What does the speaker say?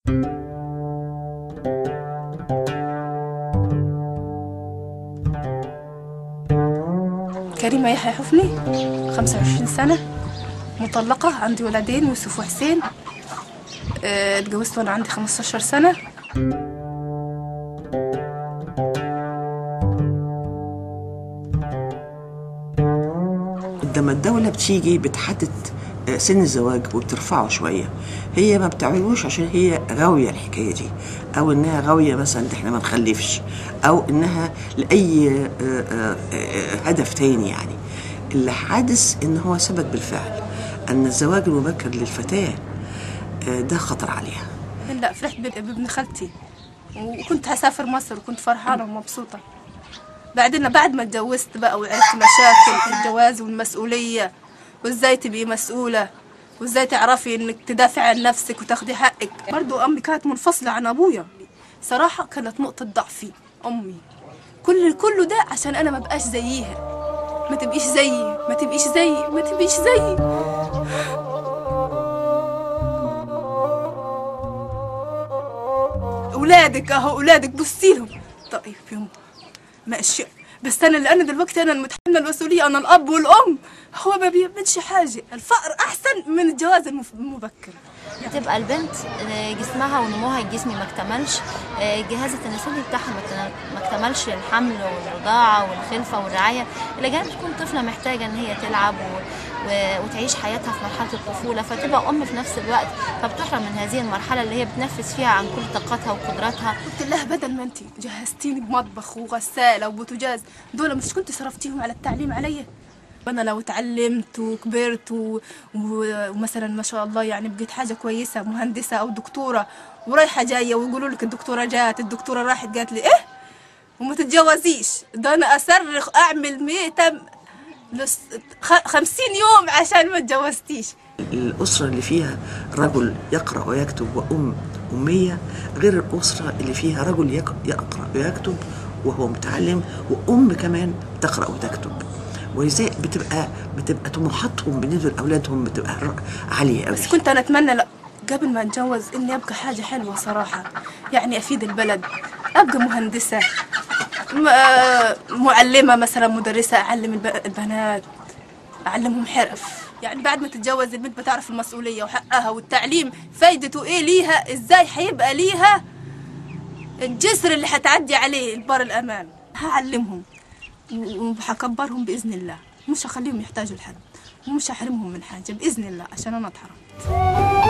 كريمة يحيى حفني 25 سنة مطلقة عندي ولدين يوسف وحسين آه، اتجوزت وانا عندي 15 سنة لما الدولة بتيجي بتحدد آه، سن الزواج وبترفعه شوية هي ما بتعملوش عشان هي غاوية الحكاية دي أو إنها غاوية مثلا إن إحنا ما نخلفش أو إنها لأي آه، آه، آه، هدف تاني يعني اللي حادث إن هو ثبت بالفعل أن الزواج المبكر للفتاة آه، ده خطر عليها لا فرحت ب- بابن خالتي وكنت هسافر مصر وكنت فرحانة ومبسوطة بعدين بعد ما اتجوزت بقى وعرفت مشاكل الجواز والمسؤولية وازاي تبقي مسؤولة وازاي تعرفي انك تدافعي عن نفسك وتاخدي حقك برضو امي كانت منفصلة عن ابويا صراحة كانت نقطة ضعفي امي كل كله ده عشان انا ما بقاش زيها ما تبقيش زيي ما تبقيش زيي ما تبقيش زيي اولادك اهو اولادك بصي لهم طيب يما ماشي بس انا اللي انا دلوقتي انا المتحمله المسؤوليه انا الاب والام هو ما بيعملش حاجه الفقر احسن من الجواز المف- المبكر بتبقى البنت آه، جسمها ونموها الجسمي ما اكتملش آه، الجهاز التناسلي بتاعها ما اكتمل- ما اكتملش الحمل والرضاعه والخلفه والرعايه الى جانب تكون طفله محتاجه ان هي تلعب و... و... وتعيش حياتها في مرحله الطفوله فتبقى ام في نفس الوقت فبتحرم من هذه المرحله اللي هي بتنفذ فيها عن كل طاقتها وقدراتها قلت لها بدل ما انت جهزتيني بمطبخ وغساله وبوتاجاز دول مش كنت صرفتيهم على التعليم عليا وانا لو اتعلمت وكبرت و... و... ومثلا ما شاء الله يعني بقيت حاجه كويسه مهندسه او دكتوره ورايحه جايه ويقولوا لك الدكتوره جات الدكتوره راحت قالت لي ايه وما تتجوزيش ده انا اصرخ اعمل ميتم لس... خ... خمسين يوم عشان ما اتجوزتيش الأسرة اللي فيها رجل يقرأ ويكتب وأم أمية غير الأسرة اللي فيها رجل يق- يقرأ ويكتب وهو متعلم وأم كمان تقرأ وتكتب ولذلك بتبقى بتبقى طموحاتهم بالنسبة لأولادهم بتبقى ر- عالية قوي بس كنت انا اتمنى لا قبل ما اتجوز اني ابقى حاجه حلوه صراحه يعني افيد البلد ابقى مهندسه م- آه، معلمه مثلا مدرسه اعلم الب- البنات اعلمهم حرف يعني بعد ما تتجوز البنت بتعرف المسؤوليه وحقها والتعليم فايدته ايه ليها ازاي هيبقى ليها الجسر اللي هتعدي عليه البار الامان هعلمهم و- وهكبرهم باذن الله مش هخليهم يحتاجوا لحد ومش هحرمهم من حاجه باذن الله عشان انا اتحرمت